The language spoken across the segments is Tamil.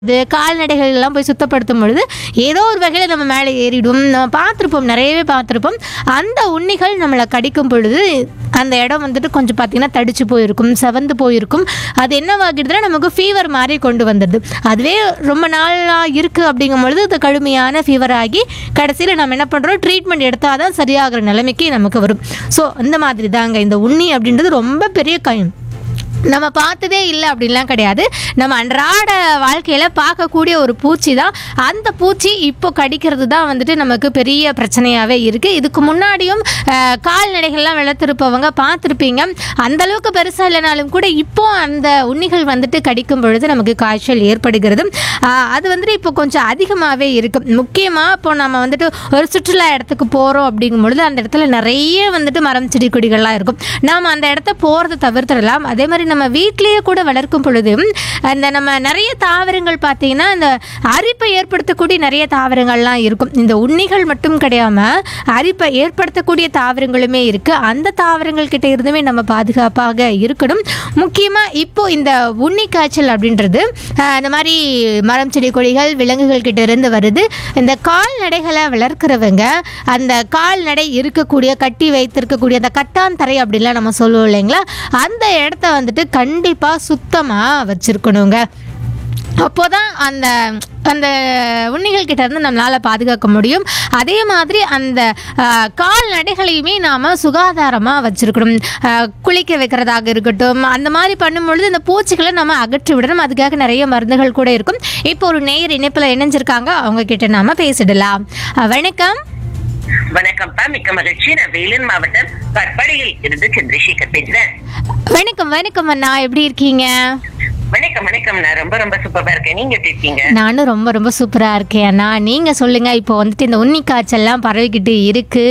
இது கால்நடைகள் எல்லாம் போய் சுத்தப்படுத்தும் பொழுது ஏதோ ஒரு வகையில் நம்ம மேலே ஏறிடும் நம்ம பார்த்துருப்போம் நிறையவே பார்த்துருப்போம் அந்த உண்ணிகள் நம்மளை கடிக்கும் பொழுது அந்த இடம் வந்துட்டு கொஞ்சம் பார்த்திங்கன்னா தடிச்சு போயிருக்கும் செவந்து போயிருக்கும் அது என்னவாகிடுதுன்னா நமக்கு ஃபீவர் மாதிரி கொண்டு வந்துடுது அதுவே ரொம்ப நாளாக இருக்குது அப்படிங்கும் பொழுது அது கடுமையான ஃபீவர் ஆகி கடைசியில் நம்ம என்ன பண்ணுறோம் ட்ரீட்மெண்ட் எடுத்தால் தான் சரியாகிற நிலைமைக்கு நமக்கு வரும் ஸோ அந்த மாதிரி தாங்க இந்த உண்ணி அப்படின்றது ரொம்ப பெரிய கயம் நம்ம பார்த்ததே இல்லை அப்படின்லாம் கிடையாது நம்ம அன்றாட வாழ்க்கையில் பார்க்கக்கூடிய ஒரு பூச்சி தான் அந்த பூச்சி இப்போ கடிக்கிறது தான் வந்துட்டு நமக்கு பெரிய பிரச்சனையாகவே இருக்குது இதுக்கு முன்னாடியும் அஹ், கால்நடைகள்லாம் வளர்த்துருப்பவங்க பார்த்துருப்பீங்க அந்த அளவுக்கு பெருசாக இல்லைனாலும் கூட இப்போ அந்த உண்ணிகள் வந்துட்டு கடிக்கும் பொழுது நமக்கு காய்ச்சல் ஏற்படுகிறது அஹ், அது வந்துட்டு இப்போ கொஞ்சம் அதிகமாகவே இருக்கும் முக்கியமாக இப்போ நம்ம வந்துட்டு ஒரு சுற்றுலா இடத்துக்கு போகிறோம் அப்படிங்கும் பொழுது அந்த இடத்துல நிறைய வந்துட்டு மரம் செடி கொடிகள்லாம் இருக்கும் நாம் அந்த இடத்த போகிறத தவிர்த்துடலாம் அதே மாதிரி நம்ம வீட்டிலேயே கூட வளர்க்கும் பொழுது அந்த நம்ம நிறைய தாவரங்கள் பார்த்தீங்கன்னா இந்த அரிப்பை ஏற்படுத்தக்கூடிய நிறைய தாவரங்கள்லாம் இருக்கும் இந்த உண்ணிகள் மட்டும் கிடையாமல் அரிப்பை ஏற்படுத்தக்கூடிய தாவரங்களுமே இருக்குது அந்த தாவரங்கள் கிட்ட இருந்துமே நம்ம பாதுகாப்பாக இருக்கணும் முக்கியமாக இப்போ இந்த உண்ணி காய்ச்சல் அப்படின்றது அஹ், இந்த மாதிரி மரம் செடி கொடிகள் விலங்குகள் கிட்ட இருந்து வருது இந்த கால்நடைகளை வளர்க்குறவங்க அந்த கால்நடை இருக்கக்கூடிய கட்டி வைத்திருக்கக்கூடிய அந்த கட்டாந்தரை அப்படிலாம் நம்ம சொல்லுவோம் இல்லைங்களா அந்த இடத்த வந்துட்டு கண்டிப்பாக சுத்தமாக வச்சுருக்கணுங்க அப்போதான் அந்த அந்த உண்ணிகள் கிட்ட இருந்து நம்மளால் பாதுகாக்க முடியும் அதே மாதிரி அந்த ஆஹ், கால்நடைகளையுமே நாம் சுகாதாரமாக வச்சுருக்கணும் குளிக்க வைக்கிறதாக இருக்கட்டும் அந்த மாதிரி பண்ணும்பொழுது இந்த பூச்சிகளை நம்ம அகற்றி விடணும் அதுக்காக நிறைய மருந்துகள் கூட இருக்கும் இப்போ ஒரு நேயர் இணைப்பில் இணைஞ்சிருக்காங்க அவங்க கிட்ட நாம பேசிடலாம் ஆஹ், வணக்கம் வணக்கம்ப்பா மிக்க மகிழ்ச்சி நான் வேலூர் மாவட்டம் கற்படையில் இருந்து சந்திரசேகர் பேசுறேன் வணக்கம் வணக்கம் அண்ணா எப்படி இருக்கீங்க வணக்கம் வணக்கம் நான் ரொம்ப ரொம்ப சூப்பரா இருக்கேன் நீங்க எப்படி இருக்கீங்க நானும் ரொம்ப ரொம்ப சூப்பராக இருக்கேன் அண்ணா நீங்கள் சொல்லுங்கள் இப்போ வந்துட்டு இந்த உண்ணி காய்ச்சல்லாம் பரவிக்கிட்டு இருக்கு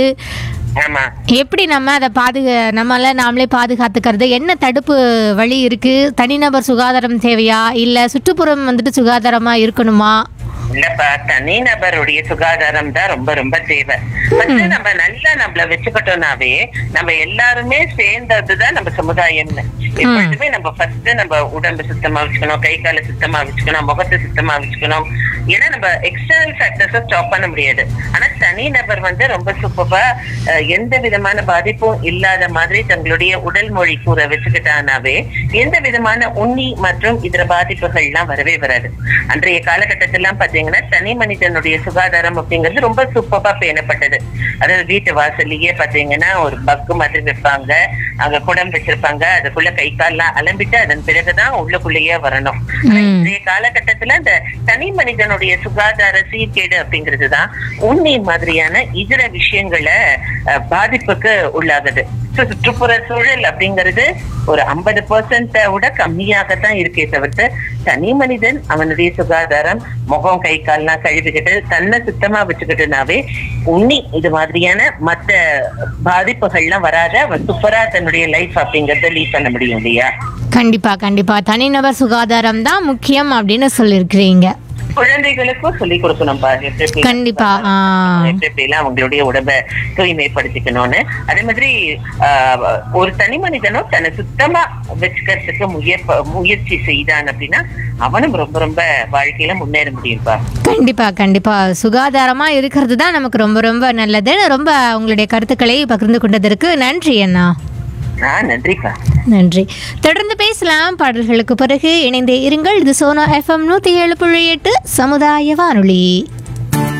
ஆமா எப்படி நம்ம அதை பாதுகா நம்மள நாமளே பாதுகாத்துக்கிறது என்ன தடுப்பு வழி இருக்கு தனிநபர் சுகாதாரம் தேவையா இல்லை சுற்றுப்புறம் வந்துட்டு சுகாதாரமாக இருக்கணுமா இல்லப்பா தனிநபருடைய சுகாதாரம் தான் ரொம்ப ரொம்ப தேவை ஃபர்ஸ்ட் நம்ம நல்லா நம்மள வச்சுக்கிட்டோம்னாவே நம்ம எல்லாருமே சேர்ந்ததுதான் நம்ம சமுதாயம் எப்பொழுதுமே நம்ம ஃபர்ஸ்ட் நம்ம உடம்பு சுத்தமா வச்சுக்கணும் கை காலை சுத்தமா வச்சுக்கணும் முகத்தை சுத்தமா வச்சுக்கணும் ஏன்னா நம்ம எக்ஸ்டர்னல் ஃபேக்டர்ஸை ஸ்டாப் பண்ண முடியாது ஆனா தனிநபர் வந்து ரொம்ப சூப்பரா எந்த விதமான பாதிப்பும் இல்லாத மாதிரி தங்களுடைய உடல் மொழி கூற வச்சுக்கிட்டானாவே எந்த விதமான உண்ணி மற்றும் இதர பாதிப்புகள்லாம் வரவே வராது அன்றைய காலகட்டத்திலாம் பாத்தீங்கன்னா தனி மனிதனுடைய சுகாதாரம் அப்படிங்கிறது ரொம்ப சூப்பரா பேணப்பட்டது அதாவது வீட்டு வாசல்லையே பாத்தீங்கன்னா ஒரு பக்கு மாதிரி வைப்பாங்க அங்க குடம் வச்சிருப்பாங்க அதுக்குள்ள கை கால்லாம் அலம்பிட்டு அதன் பிறகுதான் உள்ளுக்குள்ளேயே வரணும் ஆனா ம். இன்றைய காலகட்டத்துல இந்த தனி மனிதனுடைய சுகாதார சீர்கேடு அப்படிங்கிறதுதான் உண்மை மாதிரியான இதர விஷயங்களை அஹ், பாதிப்புக்கு உள்ளாகுது So, சுற்றுப்புற சூழல் அப்படிங்கிறது ஒரு ஐம்பது பர்சன்ட விட கம்மியாகத்தான் இருக்கே தவிர்த்து தனி மனிதன் அவனுடைய சுகாதாரம் முகம் கை கால்லாம் கழுவிக்கிட்டு தன்னை சுத்தமா வச்சுக்கிட்டுனாவே உண்ணி இது மாதிரியான மத்த பாதிப்புகள்லாம் வராத அவன் சூப்பரா தன்னுடைய லைஃப் அப்படிங்கறத லீட் பண்ண முடியும் இல்லையா கண்டிப்பாக கண்டிப்பாக தனிநபர் சுகாதாரம் தான் முக்கியம் அப்படின்னு சொல்லியிருக்கிறீங்க குழந்தைகளுக்கும் சொல்லி கொடுக்கணும்பா எப்படி எப்படி கண்டிப்பா, ஆ. எப்படி எப்படிலாம் அவங்களுடைய உடம்ப தூய்மைப்படுத்திக்கணும்னு அதே மாதிரி ஆஹ், ஒரு தனி மனிதனும் தன்னை சுத்தமா வச்சுக்கிறதுக்கு முயற்ப முயற்சி செய்தான் அப்படின்னா அவனும் ரொம்ப ரொம்ப வாழ்க்கையில முன்னேற முடியும்பா கண்டிப்பாக கண்டிப்பாக சுகாதாரமாக இருக்கிறது தான் நமக்கு ரொம்ப ரொம்ப நல்லது ரொம்ப உங்களுடைய கருத்துக்களை பகிர்ந்து கொண்டதற்கு நன்றி அண்ணா ஆஹ் நன்றிப்பா நன்றி தொடர்ந்து பேசலாம் பாடல்களுக்கு பிறகு இணைந்தே இருங்கள் இது சோனா எஃப்எம் நூற்றி ஏழு புள்ளி எட்டு சமுதாய வானொலி